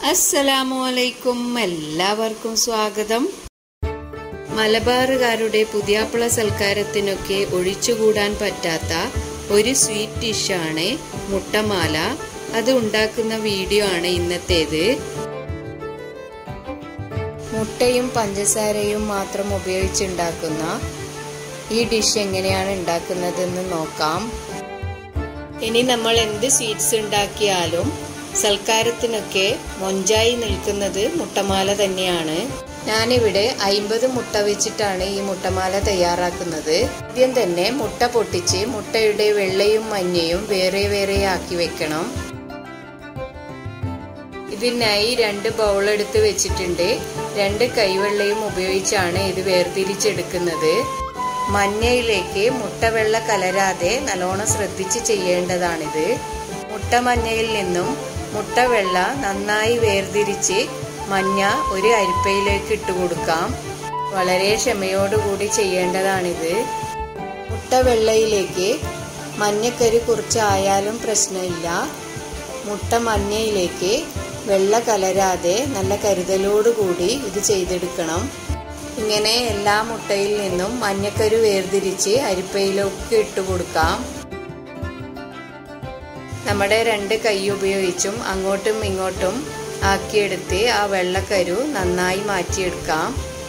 അസ്സലാമു അലൈക്കും എല്ലാവർക്കും സ്വാഗതം മലബാറുകാരുടെ പുതിയാപ്പിള സൽക്കാരത്തിനൊക്കെ ഒഴിച്ചുകൂടാൻ പറ്റാത്ത ഒരു സ്വീറ്റ് ഡിഷാണ് മുട്ടമാല അത് ഉണ്ടാക്കുന്ന വീഡിയോ ആണ് ഇന്നത്തേത് മുട്ടയും പഞ്ചസാരയും മാത്രം ഉപയോഗിച്ചുണ്ടാക്കുന്ന ഈ ഡിഷ് എങ്ങനെയാണ് ഉണ്ടാക്കുന്നതെന്ന് നോക്കാം ഇനി നമ്മൾ എന്ത് സ്വീറ്റ്സ് ഉണ്ടാക്കിയാലും സൽക്കാരത്തിനൊക്കെ മൊഞ്ചായി നിൽക്കുന്നത് മുട്ടമാല തന്നെയാണ് ഞാനിവിടെ അയിമ്പത് മുട്ട വെച്ചിട്ടാണ് ഈ മുട്ടമാല തയ്യാറാക്കുന്നത് ആദ്യം തന്നെ മുട്ട പൊട്ടിച്ച് മുട്ടയുടെ വെള്ളയും മഞ്ഞയും വേറെ വേറെ ആക്കി വെക്കണം ഇതിനായി രണ്ട് ബൗൾ എടുത്ത് വെച്ചിട്ടുണ്ട് രണ്ട് കൈവെള്ളയും ഉപയോഗിച്ചാണ് ഇത് വേർതിരിച്ചെടുക്കുന്നത് മഞ്ഞയിലേക്ക് മുട്ടവെള്ള കലരാതെ നല്ലോണം ശ്രദ്ധിച്ച് ചെയ്യേണ്ടതാണിത് മുട്ട മഞ്ഞയിൽ നിന്നും മുട്ടവെള്ള നന്നായി വേർതിരിച്ച് മഞ്ഞ ഒരു അരിപ്പയിലേക്ക് ഇട്ട് കൊടുക്കാം വളരെ ക്ഷമയോടുകൂടി ചെയ്യേണ്ടതാണിത് മുട്ടവെള്ളയിലേക്ക് മഞ്ഞക്കരി കുറച്ചായാലും പ്രശ്നമില്ല മുട്ട മഞ്ഞയിലേക്ക് വെള്ള കലരാതെ നല്ല കരുതലോടുകൂടി ഇത് ചെയ്തെടുക്കണം ഇങ്ങനെ എല്ലാ മുട്ടയിൽ നിന്നും മഞ്ഞക്കരു വേർതിരിച്ച് അരിപ്പയിലൊക്കെ ഇട്ട് കൊടുക്കാം നമ്മുടെ രണ്ട് കൈ ഉപയോഗിച്ചും അങ്ങോട്ടും ഇങ്ങോട്ടും ആക്കിയെടുത്ത് ആ വെള്ളക്കരു നന്നായി മാറ്റിയെടുക്കാം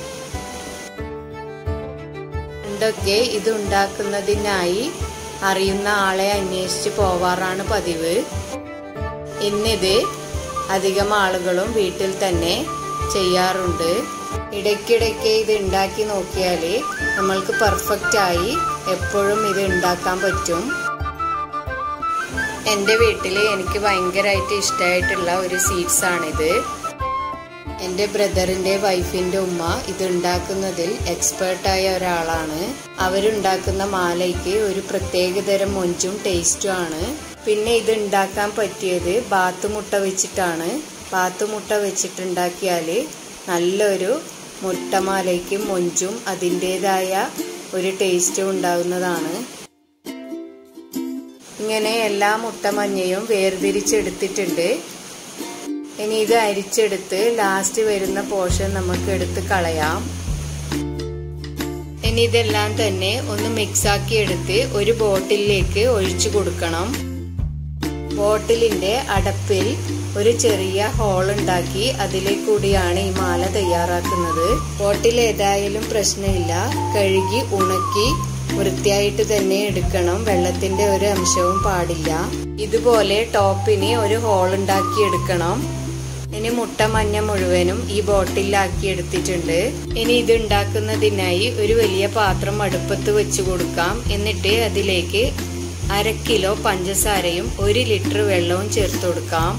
പണ്ടൊക്കെ ഇത് ഉണ്ടാക്കുന്നതിനായി അറിയുന്ന ആളെ അന്വേഷിച്ച് പോവാറാണ് പതിവ് ഇന്നിത് അധികം ആളുകളും വീട്ടിൽ തന്നെ ചെയ്യാറുണ്ട് ഇടയ്ക്കിടയ്ക്ക് ഇത് ഉണ്ടാക്കി നോക്കിയാൽ നമ്മൾക്ക് പെർഫെക്റ്റായി എപ്പോഴും ഇത് ഉണ്ടാക്കാൻ പറ്റും എൻ്റെ വീട്ടിൽ എനിക്ക് ഭയങ്കരമായിട്ട് ഇഷ്ടമായിട്ടുള്ള ഒരു സ്വീറ്റ്സ് ആണിത് എൻ്റെ ബ്രദറിൻ്റെ വൈഫിൻ്റെ ഉമ്മ ഇത് ഉണ്ടാക്കുന്നതിൽ എക്സ്പേർട്ടായ ഒരാളാണ് അവരുണ്ടാക്കുന്ന മാലയ്ക്ക് ഒരു പ്രത്യേകതരം മൊഞ്ചും ടേസ്റ്റും ആണ് പിന്നെ ഇത് ഉണ്ടാക്കാൻ പറ്റിയത് ബാത്തുമുട്ട വെച്ചിട്ടാണ് ബാത്തുമുട്ട വെച്ചിട്ടുണ്ടാക്കിയാൽ നല്ലൊരു മുട്ടമാലയ്ക്ക് മൊഞ്ചും അതിൻ്റെതായ ഒരു ടേസ്റ്റും ഉണ്ടാകുന്നതാണ് ഇങ്ങനെ എല്ലാ മുട്ടമഞ്ഞയും വേർതിരിച്ചെടുത്തിട്ടുണ്ട് ഇനി ഇത് അരിച്ചെടുത്ത് ലാസ്റ്റ് വരുന്ന പോർഷൻ നമുക്ക് എടുത്ത് കളയാം ഇനി ഇതെല്ലാം തന്നെ ഒന്ന് മിക്സാക്കി എടുത്ത് ഒരു ബോട്ടിലേക്ക് ഒഴിച്ചു കൊടുക്കണം ബോട്ടിലിന്റെ അടപ്പിൽ ഒരു ചെറിയ ഹോൾ ഉണ്ടാക്കി അതിലെ കൂടിയാണ് ഈ മാല തയ്യാറാക്കുന്നത് ബോട്ടിൽ ഏതായാലും പ്രശ്നമില്ല കഴുകി ഉണക്കി വൃത്തിയായിട്ട് തന്നെ എടുക്കണം വെള്ളത്തിന്റെ ഒരു അംശവും പാടില്ല ഇതുപോലെ ടോപ്പിന് ഒരു ഹോൾ ഉണ്ടാക്കി എടുക്കണം ഇനി മുട്ട മഞ്ഞ മുഴുവനും ഈ ബോട്ടിലാക്കി എടുത്തിട്ടുണ്ട് ഇനി ഇത് ഉണ്ടാക്കുന്നതിനായി ഒരു വലിയ പാത്രം അടുപ്പത്ത് വെച്ച് കൊടുക്കാം എന്നിട്ട് അതിലേക്ക് അര കിലോ പഞ്ചസാരയും ഒരു ലിറ്റർ വെള്ളവും ചേർത്ത് കൊടുക്കാം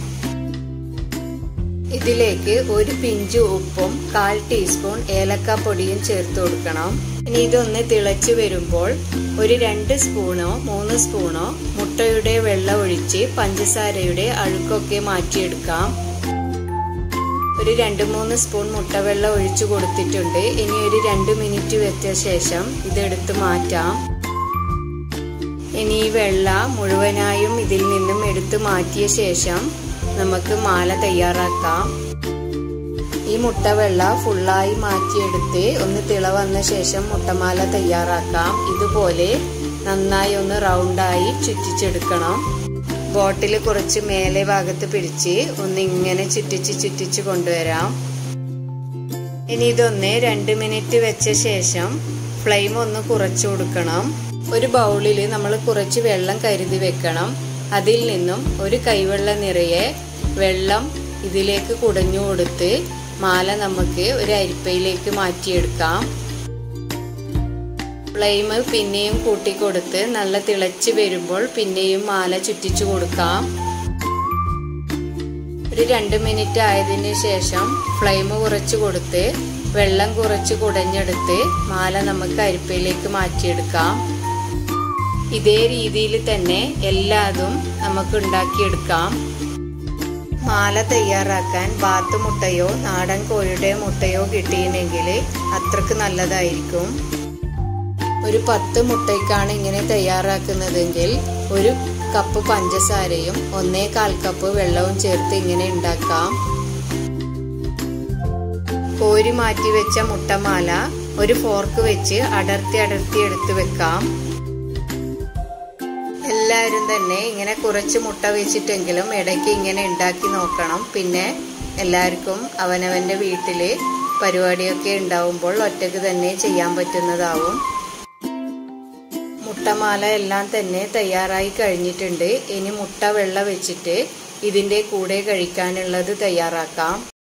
ഇതിലേക്ക് ഒരു പിഞ്ച് ഉപ്പും കാൽ ടീസ്പൂൺ ഏലക്ക പൊടിയും ചേർത്ത് കൊടുക്കണം ഇനി ഇതൊന്ന് തിളച്ചു വരുമ്പോൾ ഒരു രണ്ട് സ്പൂണോ മൂന്ന് സ്പൂണോ മുട്ടയുടെ വെള്ളം ഒഴിച്ച് പഞ്ചസാരയുടെ അഴുക്കൊക്കെ മാറ്റിയെടുക്കാം ഒരു രണ്ട് മൂന്ന് സ്പൂൺ മുട്ടവെള്ളം ഒഴിച്ചു കൊടുത്തിട്ടുണ്ട് ഇനി ഒരു രണ്ട് മിനിറ്റ് വെച്ച ശേഷം ഇതെടുത്ത് മാറ്റാം ഇനി ഈ വെള്ള മുഴുവനായും ഇതിൽ നിന്നും എടുത്തു മാറ്റിയ ശേഷം നമുക്ക് മാല തയ്യാറാക്കാം ഈ മുട്ടവെള്ള ഫുള്ളായി മാറ്റിയെടുത്ത് ഒന്ന് തിള വന്ന ശേഷം മുട്ടമാല തയ്യാറാക്കാം ഇതുപോലെ നന്നായി ഒന്ന് റൗണ്ടായി ചുറ്റിച്ചെടുക്കണം ബോട്ടിൽ കുറച്ച് മേലെ ഭാഗത്ത് പിടിച്ച് ഒന്ന് ഇങ്ങനെ ചുറ്റിച്ച് ചുറ്റിച്ച് കൊണ്ടുവരാം ഇനി ഇതൊന്ന് രണ്ട് മിനിറ്റ് വെച്ച ശേഷം ഫ്ലെയിം ഒന്ന് കുറച്ചു കൊടുക്കണം ഒരു ബൗളിൽ നമ്മൾ കുറച്ച് വെള്ളം കരുതി വെക്കണം അതിൽ നിന്നും ഒരു കൈവെള്ള നിറയെ വെള്ളം ഇതിലേക്ക് കുടഞ്ഞു കൊടുത്ത് മാല നമുക്ക് ഒരു അരിപ്പയിലേക്ക് മാറ്റിയെടുക്കാം ഫ്ലെയിം പിന്നെയും കൂട്ടിക്കൊടുത്ത് നല്ല തിളച്ച് വരുമ്പോൾ പിന്നെയും മാല ചുറ്റിച്ചു കൊടുക്കാം ഒരു രണ്ട് മിനിറ്റ് ആയതിനു ശേഷം ഫ്ലെയിം കുറച്ച് കൊടുത്ത് വെള്ളം കുറച്ച് കുടഞ്ഞെടുത്ത് മാല നമുക്ക് അരിപ്പയിലേക്ക് മാറ്റിയെടുക്കാം ഇതേ രീതിയിൽ തന്നെ എല്ലാതും നമുക്ക് ഉണ്ടാക്കിയെടുക്കാം മാല തയ്യാറാക്കാൻ ബാത്ത് മുട്ടയോ നാടൻ കോഴിയുടെ മുട്ടയോ കിട്ടിയില്ലെങ്കിൽ അത്രക്ക് നല്ലതായിരിക്കും ഒരു പത്ത് മുട്ടയ്ക്കാണ് ഇങ്ങനെ തയ്യാറാക്കുന്നതെങ്കിൽ ഒരു കപ്പ് പഞ്ചസാരയും ഒന്നേ കാൽ കപ്പ് വെള്ളവും ചേർത്ത് ഇങ്ങനെ ഉണ്ടാക്കാം കോരി മാറ്റി വെച്ച മുട്ടമാല ഒരു ഫോർക്ക് വെച്ച് അടർത്തി അടർത്തി എടുത്ത് വെക്കാം എല്ലാവരും തന്നെ ഇങ്ങനെ കുറച്ച് മുട്ട വെച്ചിട്ടെങ്കിലും ഇടയ്ക്ക് ഇങ്ങനെ ഉണ്ടാക്കി നോക്കണം പിന്നെ എല്ലാവർക്കും അവനവൻ്റെ വീട്ടിൽ പരിപാടിയൊക്കെ ഉണ്ടാവുമ്പോൾ ഒറ്റയ്ക്ക് തന്നെ ചെയ്യാൻ പറ്റുന്നതാവും മുട്ടമാല എല്ലാം തന്നെ തയ്യാറായി കഴിഞ്ഞിട്ടുണ്ട് ഇനി മുട്ട വെള്ള വെച്ചിട്ട് ഇതിൻ്റെ കൂടെ കഴിക്കാനുള്ളത് തയ്യാറാക്കാം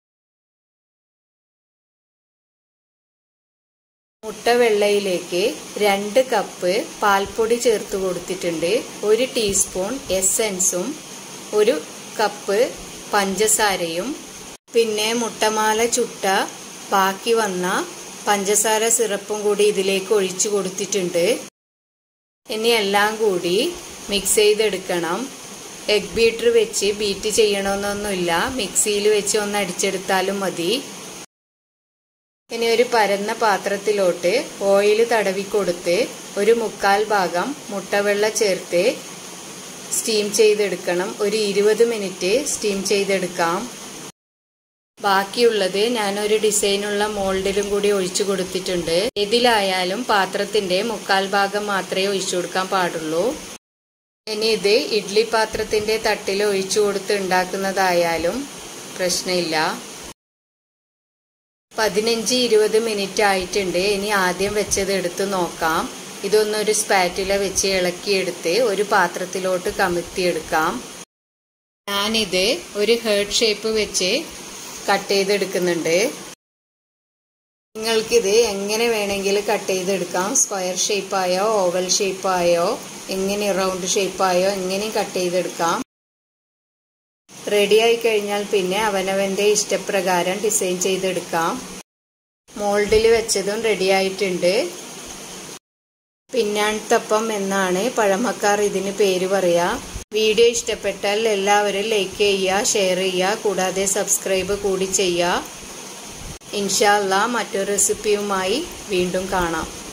മുട്ട വെള്ളയിലേക്ക് രണ്ട് കപ്പ് പാൽപ്പൊടി ചേർത്ത് കൊടുത്തിട്ടുണ്ട് ഒരു ടീസ്പൂൺ എസൻസും ഒരു കപ്പ് പഞ്ചസാരയും പിന്നെ മുട്ടമാല ചുട്ട ബാക്കി വന്ന പഞ്ചസാര സിറപ്പും കൂടി ഇതിലേക്ക് ഒഴിച്ചു കൊടുത്തിട്ടുണ്ട് ഇനി എല്ലാം കൂടി മിക്സ് ചെയ്തെടുക്കണം എഗ് ബീറ്റർ വെച്ച് ബീറ്റ് ചെയ്യണമെന്നൊന്നുമില്ല മിക്സിയിൽ വെച്ച് ഒന്ന് അടിച്ചെടുത്താലും മതി ഇനി ഒരു പരന്ന പാത്രത്തിലോട്ട് ഓയിൽ തടവി കൊടുത്ത് ഒരു മുക്കാൽ ഭാഗം മുട്ടവെള്ള ചേർത്ത് സ്റ്റീം ചെയ്തെടുക്കണം ഒരു ഇരുപത് മിനിറ്റ് സ്റ്റീം ചെയ്തെടുക്കാം ബാക്കിയുള്ളത് ഞാനൊരു ഡിസൈനുള്ള മോൾഡിലും കൂടി ഒഴിച്ചു കൊടുത്തിട്ടുണ്ട് ഇതിലായാലും പാത്രത്തിന്റെ മുക്കാൽ ഭാഗം മാത്രമേ ഒഴിച്ചു കൊടുക്കാൻ പാടുള്ളൂ ഇനി ഇത് ഇഡ്ലി പാത്രത്തിന്റെ തട്ടിൽ ഒഴിച്ചു കൊടുത്ത് ഉണ്ടാക്കുന്നതായാലും പ്രശ്നമില്ല പതിനഞ്ച് ഇരുപത് മിനിറ്റ് ആയിട്ടുണ്ട് ഇനി ആദ്യം വെച്ചത് എടുത്ത് നോക്കാം ഇതൊന്നൊരു സ്പാറ്റില വെച്ച് ഇളക്കിയെടുത്ത് ഒരു പാത്രത്തിലോട്ട് കമിഴ്ത്തിയെടുക്കാം ഞാനിത് ഒരു ഹേർട്ട് ഷേപ്പ് വെച്ച് കട്ട് ചെയ്തെടുക്കുന്നുണ്ട് നിങ്ങൾക്കിത് എങ്ങനെ വേണമെങ്കിലും കട്ട് ചെയ്തെടുക്കാം സ്ക്വയർ ഷേപ്പായോ ഓവൽ ഷേപ്പായോ എങ്ങനെ റൗണ്ട് ഷേപ്പായോ എങ്ങനെയും കട്ട് ചെയ്തെടുക്കാം റെഡി ആയി കഴിഞ്ഞാൽ പിന്നെ അവനവന്റെ ഇഷ്ടപ്രകാരം ഡിസൈൻ ചെയ്തെടുക്കാം മോൾഡിൽ വെച്ചതും റെഡി ആയിട്ടുണ്ട് പിന്നാൺത്തപ്പം എന്നാണ് പഴമക്കാർ ഇതിന് പേര് പറയാ വീഡിയോ ഇഷ്ടപ്പെട്ടാൽ എല്ലാവരും ലൈക്ക് ചെയ്യുക ഷെയർ ചെയ്യുക കൂടാതെ സബ്സ്ക്രൈബ് കൂടി ചെയ്യുക ഇൻഷാല്ല മറ്റൊരു റെസിപ്പിയുമായി വീണ്ടും കാണാം